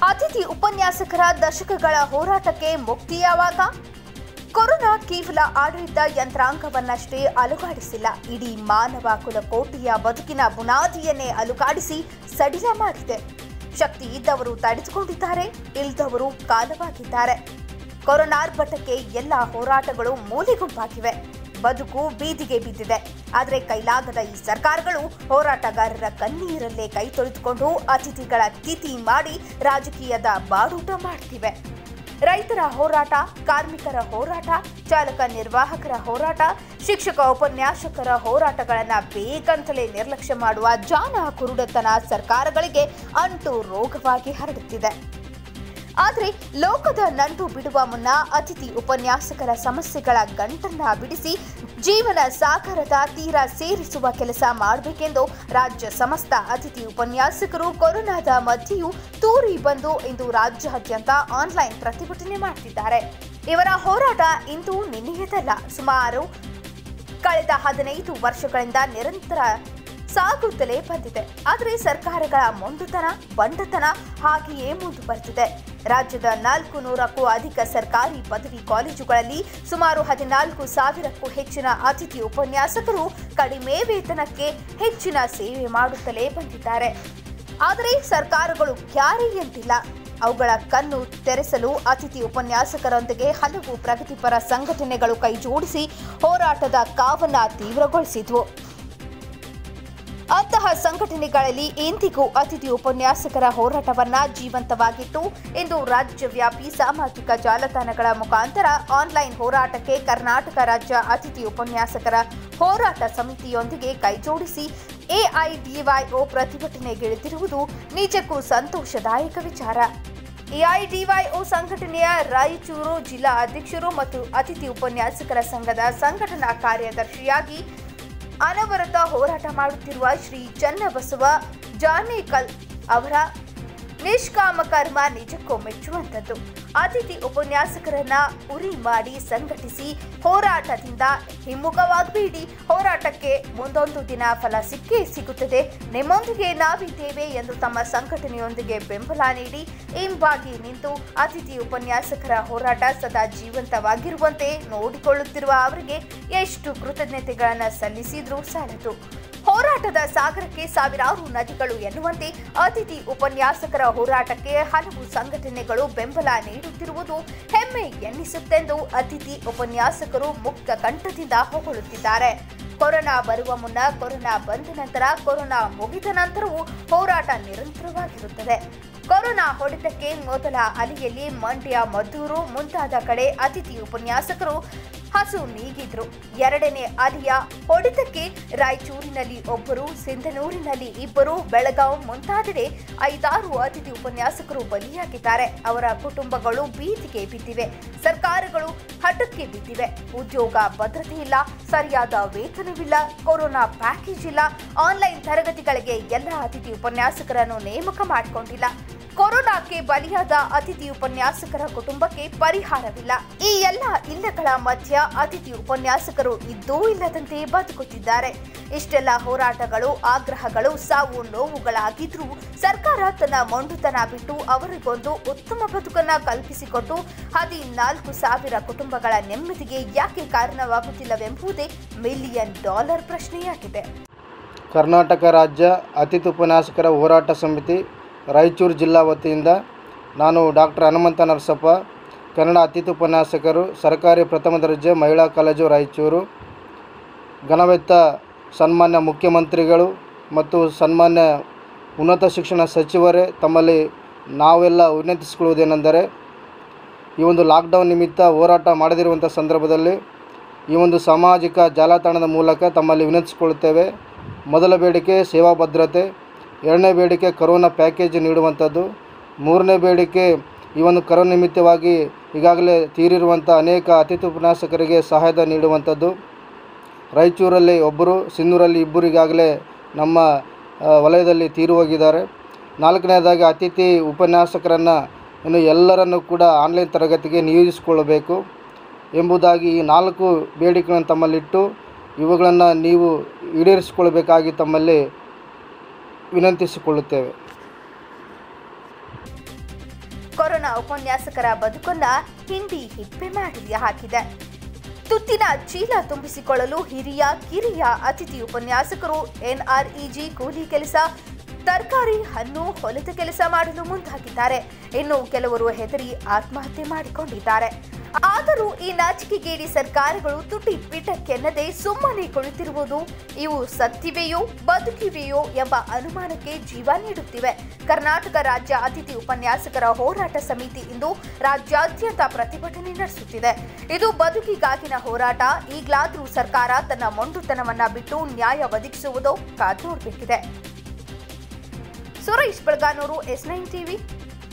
ಅತಿಥಿ ಉಪನ್ಯಾಸಕರ ದಶಕಗಳ ಹೋರಾಟಕ್ಕೆ ಮುಕ್ತಿ ಯಾವಾಗ ಕೊರೋನಾ ಕೇವಲ ಆಡಳಿತ ಯಂತ್ರಾಂಗವನ್ನಷ್ಟೇ ಅಲುಗಾಡಿಸಿಲ್ಲ ಇಡೀ ಮಾನವ ಕುಲಕೋಟಿಯ ಬದುಕಿನ ಬುನಾದಿಯನ್ನೇ ಅಲುಗಾಡಿಸಿ ಸಡಿಲ ಮಾಡಿದೆ ಶಕ್ತಿ ಇದ್ದವರು ತಡೆದುಕೊಂಡಿದ್ದಾರೆ ಇಲ್ಲದವರು ಕಾಲವಾಗಿದ್ದಾರೆ ಕೊರೋನಾರ್ಭಟಕ್ಕೆ ಎಲ್ಲ ಹೋರಾಟಗಳು ಮೂಲೆಗುಂಪಾಗಿವೆ ಬದುಕು ಬೀದಿಗೆ ಬಿದ್ದಿದೆ ಆದರೆ ಕೈಲಾಗದ ಈ ಸರ್ಕಾರಗಳು ಹೋರಾಟಗಾರರ ಕಣ್ಣೀರಲ್ಲೇ ಕೈ ತೊಳೆದುಕೊಂಡು ಅತಿಥಿಗಳ ತಿಥಿ ಮಾಡಿ ರಾಜಕೀಯದ ಬಾಡೂಟ ಮಾಡ್ತಿವೆ ರೈತರ ಹೋರಾಟ ಕಾರ್ಮಿಕರ ಹೋರಾಟ ಚಾಲಕ ನಿರ್ವಾಹಕರ ಹೋರಾಟ ಶಿಕ್ಷಕ ಉಪನ್ಯಾಸಕರ ಹೋರಾಟಗಳನ್ನ ಬೇಗಂತಲೇ ನಿರ್ಲಕ್ಷ್ಯ ಮಾಡುವ ಜಾನ ಕುರುಡತನ ಸರ್ಕಾರಗಳಿಗೆ ಅಂಟು ರೋಗವಾಗಿ ಹರಡುತ್ತಿದೆ ಆದರೆ ಲೋಕದ ನಂಟು ಬಿಡುವ ಮುನ್ನ ಅತಿಥಿ ಉಪನ್ಯಾಸಕರ ಸಮಸ್ಯೆಗಳ ಗಂಟನ್ನ ಬಿಡಿಸಿ ಜೀವನ ಸಾಗರದ ತೀರ ಸೇರಿಸುವ ಕೆಲಸ ಮಾಡಬೇಕೆಂದು ರಾಜ್ಯ ಸಮಸ್ತ ಅತಿಥಿ ಉಪನ್ಯಾಸಕರು ಕೊರೋನಾದ ಮಧ್ಯೆಯೂ ತೂರಿ ಬಂದು ಇಂದು ರಾಜ್ಯಾದ್ಯಂತ ಆನ್ಲೈನ್ ಪ್ರತಿಭಟನೆ ಮಾಡುತ್ತಿದ್ದಾರೆ ಇವರ ಹೋರಾಟ ಇಂದು ನಿನ್ನೆಯದಲ್ಲ ಸುಮಾರು ಕಳೆದ ಹದಿನೈದು ವರ್ಷಗಳಿಂದ ನಿರಂತರ ಸಾಗುತ್ತಲೇ ಬಂದಿದೆ ಆದರೆ ಸರ್ಕಾರಗಳ ಮೊಂಡುತನ ಬಂಡತನ ಹಾಗೆಯೇ ಮುಂದುವರೆದಿದೆ ರಾಜ್ಯದ ನಾಲ್ಕು ನೂರಕ್ಕೂ ಅಧಿಕ ಸರ್ಕಾರಿ ಪದವಿ ಕಾಲೇಜುಗಳಲ್ಲಿ ಸುಮಾರು ಹದಿನಾಲ್ಕು ಸಾವಿರಕ್ಕೂ ಹೆಚ್ಚಿನ ಅತಿಥಿ ಉಪನ್ಯಾಸಕರು ಕಡಿಮೆ ವೇತನಕ್ಕೆ ಹೆಚ್ಚಿನ ಸೇವೆ ಮಾಡುತ್ತಲೇ ಬಂದಿದ್ದಾರೆ ಆದರೆ ಸರ್ಕಾರಗಳು ಕ್ಯಾರೆ ಎಂದಿಲ್ಲ ಅವುಗಳ ಕಣ್ಣು ತೆರೆಸಲು ಅತಿಥಿ ಉಪನ್ಯಾಸಕರೊಂದಿಗೆ ಹಲವು ಪ್ರಗತಿಪರ ಸಂಘಟನೆಗಳು ಕೈಜೋಡಿಸಿ ಹೋರಾಟದ ಕಾವನ್ನ ತೀವ್ರಗೊಳಿಸಿದ್ವು ಅಂತಹ ಸಂಘಟನೆಗಳಲ್ಲಿ ಇಂದಿಗೂ ಅತಿಥಿ ಉಪನ್ಯಾಸಕರ ಹೋರಾಟವನ್ನ ಜೀವಂತವಾಗಿಟ್ಟು ಇಂದು ರಾಜ್ಯವ್ಯಾಪಿ ಸಾಮಾಜಿಕ ಜಾಲತಾಣಗಳ ಮುಖಾಂತರ ಆನ್ಲೈನ್ ಹೋರಾಟಕ್ಕೆ ಕರ್ನಾಟಕ ರಾಜ್ಯ ಅತಿಥಿ ಉಪನ್ಯಾಸಕರ ಹೋರಾಟ ಸಮಿತಿಯೊಂದಿಗೆ ಕೈಜೋಡಿಸಿ ಎಐಡಿವೈಒ ಪ್ರತಿಭಟನೆಗಿಳಿದಿರುವುದು ನಿಜಕ್ಕೂ ಸಂತೋಷದಾಯಕ ವಿಚಾರ ಎಐಡಿವೈಒ ಸಂಘಟನೆಯ ರಾಯಚೂರು ಜಿಲ್ಲಾ ಅಧ್ಯಕ್ಷರು ಮತ್ತು ಅತಿಥಿ ಉಪನ್ಯಾಸಕರ ಸಂಘದ ಸಂಘಟನಾ ಕಾರ್ಯದರ್ಶಿಯಾಗಿ ಅನವರತ ಹೋರಾಟ ಮಾಡುತ್ತಿರುವ ಶ್ರೀ ಚನ್ನಬಸವ ಜಾನೇಕಲ್ ಅವರ ನಿಷ್ಕಾಮ ಕರ್ಮ ನಿಜಕ್ಕೂ ಮೆಚ್ಚುವಂಥದ್ದು ಅತಿಥಿ ಉಪನ್ಯಾಸಕರನ್ನ ಉರಿ ಮಾಡಿ ಸಂಘಟಿಸಿ ಹೋರಾಟದಿಂದ ಹಿಮ್ಮುಖವಾಗಬೇಡಿ ಹೋರಾಟಕ್ಕೆ ಮುಂದೊಂದು ದಿನ ಫಲ ಸಿಕ್ಕೇ ಸಿಗುತ್ತದೆ ನಿಮ್ಮೊಂದಿಗೆ ನಾವಿದ್ದೇವೆ ಎಂದು ತಮ್ಮ ಸಂಘಟನೆಯೊಂದಿಗೆ ಬೆಂಬಲ ನೀಡಿ ಇಂಬಾಗಿ ನಿಂತು ಅತಿಥಿ ಉಪನ್ಯಾಸಕರ ಹೋರಾಟ ಸದಾ ಜೀವಂತವಾಗಿರುವಂತೆ ನೋಡಿಕೊಳ್ಳುತ್ತಿರುವ ಅವರಿಗೆ ಎಷ್ಟು ಕೃತಜ್ಞತೆಗಳನ್ನು ಸಲ್ಲಿಸಿದ್ರೂ ಸಾಲದು ಹೋರಾಟದ ಸಾಗರಕ್ಕೆ ಸಾವಿರಾರು ನದಿಗಳು ಎನ್ನುವಂತೆ ಅತಿಥಿ ಉಪನ್ಯಾಸಕರ ಹೋರಾಟಕ್ಕೆ ಹಲವು ಸಂಘಟನೆಗಳು ಬೆಂಬಲ ನೀಡುತ್ತಿರುವುದು ಹೆಮ್ಮೆ ಎನ್ನಿಸುತ್ತೆಂದು ಅತಿಥಿ ಉಪನ್ಯಾಸಕರು ಮುಕ್ತ ಕಂಠದಿಂದ ಹೊಗಳುತ್ತಿದ್ದಾರೆ ಕೊರೋನಾ ಬರುವ ಮುನ್ನ ಕೊರೋನಾ ಬಂದ ನಂತರ ಕೊರೋನಾ ಮುಗಿದ ನಂತರವೂ ಹೋರಾಟ ನಿರಂತರವಾಗಿರುತ್ತದೆ ಕೊರೋನಾ ಹೊಡೆತಕ್ಕೆ ಮೊದಲ ಅಲೆಯಲ್ಲಿ ಮಂಡ್ಯ ಮದ್ದೂರು ಮುಂತಾದ ಕಡೆ ಅತಿಥಿ ಉಪನ್ಯಾಸಕರು ಹಸು ನೀಗಿದ್ರು ಎರಡನೇ ಅಲೆಯ ಹೊಡೆತಕ್ಕೆ ರಾಯಚೂರಿನಲ್ಲಿ ಒಬ್ಬರು ಸಿಂಧನೂರಿನಲ್ಲಿ ಇಬ್ಬರು ಬೆಳಗಾವ್ ಮುಂತಾದೆಡೆ ಐದಾರು ಅತಿಥಿ ಉಪನ್ಯಾಸಕರು ಬಲಿಯಾಗಿದ್ದಾರೆ ಅವರ ಕುಟುಂಬಗಳು ಬೀದಿಗೆ ಬಿದ್ದಿವೆ ಸರ್ಕಾರಗಳು ಹಠಕ್ಕೆ ಬಿದ್ದಿವೆ ಉದ್ಯೋಗ ಭದ್ರತೆ ಇಲ್ಲ ಸರಿಯಾದ ವೇತನವಿಲ್ಲ ಕೊರೋನಾ ಪ್ಯಾಕೇಜ್ ಇಲ್ಲ ಆನ್ಲೈನ್ ತರಗತಿಗಳಿಗೆ ಎಲ್ಲ ಅತಿಥಿ ಉಪನ್ಯಾಸಕರನ್ನು ನೇಮಕ ಮಾಡಿಕೊಂಡಿಲ್ಲ ಕೊರೋನಾಕ್ಕೆ ಬಲಿಯಾದ ಅತಿಥಿ ಉಪನ್ಯಾಸಕರ ಕುಟುಂಬಕ್ಕೆ ಪರಿಹಾರವಿಲ್ಲ ಈ ಎಲ್ಲ ಇಲ್ಲಗಳ ಮಧ್ಯ ಅತಿಥಿ ಉಪನ್ಯಾಸಕರು ಇದ್ದೂ ಇಲ್ಲದಂತೆ ಬದುಕುತ್ತಿದ್ದಾರೆ ಇಷ್ಟೆಲ್ಲ ಹೋರಾಟಗಳು ಆಗ್ರಹಗಳು ಸಾವು ನೋವುಗಳಾಗಿದ್ರೂ ಸರ್ಕಾರ ತನ್ನ ಮೊಂಡುತನ ಬಿಟ್ಟು ಅವರಿಗೊಂದು ಉತ್ತಮ ಬದುಕನ್ನ ಕಲ್ಪಿಸಿಕೊಟ್ಟು ಹದಿನಾಲ್ಕು ಸಾವಿರ ಕುಟುಂಬಗಳ ನೆಮ್ಮದಿಗೆ ಯಾಕೆ ಕಾರಣವಾಗುತ್ತಿಲ್ಲವೆಂಬುದೇ ಮಿಲಿಯನ್ ಡಾಲರ್ ಪ್ರಶ್ನೆಯಾಗಿದೆ ಕರ್ನಾಟಕ ರಾಜ್ಯ ಅತಿಥಿ ಉಪನ್ಯಾಸಕರ ಹೋರಾಟ ಸಮಿತಿ ರಾಯಚೂರು ಜಿಲ್ಲಾ ವತಿಯಿಂದ ನಾನು ಡಾಕ್ಟರ್ ಹನುಮಂತ ನರಸಪ್ಪ ಕನ್ನಡ ಅತಿಥಿ ಉಪನ್ಯಾಸಕರು ಸರ್ಕಾರಿ ಪ್ರಥಮ ದರ್ಜೆ ಮಹಿಳಾ ಕಾಲೇಜು ರಾಯಚೂರು ಘನವೆತ್ತ ಸನ್ಮಾನ್ಯ ಮುಖ್ಯಮಂತ್ರಿಗಳು ಮತ್ತು ಸನ್ಮಾನ್ಯ ಉನ್ನತ ಶಿಕ್ಷಣ ಸಚಿವರೇ ತಮ್ಮಲ್ಲಿ ನಾವೆಲ್ಲ ವಿನಂತಿಸಿಕೊಳ್ಳುವುದೇನೆಂದರೆ ಈ ಒಂದು ಲಾಕ್ಡೌನ್ ನಿಮಿತ್ತ ಹೋರಾಟ ಮಾಡದಿರುವಂಥ ಸಂದರ್ಭದಲ್ಲಿ ಈ ಒಂದು ಸಾಮಾಜಿಕ ಜಾಲತಾಣದ ಮೂಲಕ ತಮ್ಮಲ್ಲಿ ವಿನಂತಿಸಿಕೊಳ್ಳುತ್ತೇವೆ ಮೊದಲ ಬೇಡಿಕೆ ಸೇವಾ ಭದ್ರತೆ ಎರಡನೇ ಬೇಡಿಕೆ ಕರೋನಾ ಪ್ಯಾಕೇಜ್ ನೀಡುವಂಥದ್ದು ಮೂರನೇ ಬೇಡಿಕೆ ಈ ಒಂದು ಕರೋನಾ ನಿಮಿತ್ತವಾಗಿ ಈಗಾಗಲೇ ತೀರಿರುವಂಥ ಅನೇಕ ಅತಿಥಿ ಉಪನ್ಯಾಸಕರಿಗೆ ಸಹಾಯದ ನೀಡುವಂಥದ್ದು ರಾಯಚೂರಲ್ಲಿ ಒಬ್ಬರು ಸಿನ್ನೂರಲ್ಲಿ ಇಬ್ಬರು ಈಗಾಗಲೇ ನಮ್ಮ ಆ, ವಲಯದಲ್ಲಿ ತೀರಿ ಹೋಗಿದ್ದಾರೆ ನಾಲ್ಕನೇದಾಗಿ ಅತಿಥಿ ಉಪನ್ಯಾಸಕರನ್ನು ಇನ್ನು ಎಲ್ಲರನ್ನು ಕೂಡ ಆನ್ಲೈನ್ ತರಗತಿಗೆ ನಿಯೋಜಿಸಿಕೊಳ್ಳಬೇಕು ಎಂಬುದಾಗಿ ಈ ನಾಲ್ಕು ಬೇಡಿಕೆಗಳನ್ನು ತಮ್ಮಲ್ಲಿಟ್ಟು ಇವುಗಳನ್ನು ನೀವು ಈಡೇರಿಸಿಕೊಳ್ಬೇಕಾಗಿ ತಮ್ಮಲ್ಲಿ ವಿನಂತಿಸಿಕೊಳ್ಳುತ್ತೇವೆ ಕೊರೋನಾ ಉಪನ್ಯಾಸಕರ ಬದುಕನ್ನ ಹಿಂಡಿ ಹಿಪ್ಪೆ ಮಾಡಿ ಹಾಕಿದೆ ತುತ್ತಿನ ಚೀಲ ತುಂಬಿಸಿಕೊಳ್ಳಲು ಹಿರಿಯ ಕಿರಿಯ ಅತಿಥಿ ಉಪನ್ಯಾಸಕರು ಎನ್ಆರ್ಇಜಿ ಕೂಲಿ ಕೆಲಸ ತರಕಾರಿ ಹಣ್ಣು ಹೊಲದ ಕೆಲಸ ಮಾಡಲು ಮುಂದಾಗಿದ್ದಾರೆ ಇನ್ನು ಕೆಲವರು ಹೆದರಿ ಆತ್ಮಹತ್ಯೆ ಮಾಡಿಕೊಂಡಿದ್ದಾರೆ ಆದರೂ ಈ ನಾಚಿಕೆಗೇಡಿ ಸರ್ಕಾರಗಳು ತುಟಿ ಪಿಟಕ್ಕೆನ್ನದೆ ಸುಮ್ಮನೆ ಕುಳಿತಿರುವುದು ಇವು ಸತ್ತಿವೆಯೋ ಬದುಕಿವೆಯೋ ಎಂಬ ಅನುಮಾನಕ್ಕೆ ಜೀವ ನೀಡುತ್ತಿವೆ ಕರ್ನಾಟಕ ರಾಜ್ಯ ಅತಿಥಿ ಉಪನ್ಯಾಸಕರ ಹೋರಾಟ ಸಮಿತಿ ಇಂದು ರಾಜ್ಯಾದ್ಯಂತ ಪ್ರತಿಭಟನೆ ನಡೆಸುತ್ತಿದೆ ಇದು ಬದುಕಿಗಾಗಿನ ಹೋರಾಟ ಈಗಲಾದರೂ ಸರ್ಕಾರ ತನ್ನ ಮೊಂಡುತನವನ್ನ ಬಿಟ್ಟು ನ್ಯಾಯ ಒದಗಿಸುವುದೋ ಕಾದು ನೋಡಬೇಕಿದೆ Suresh Belaganur S nine TV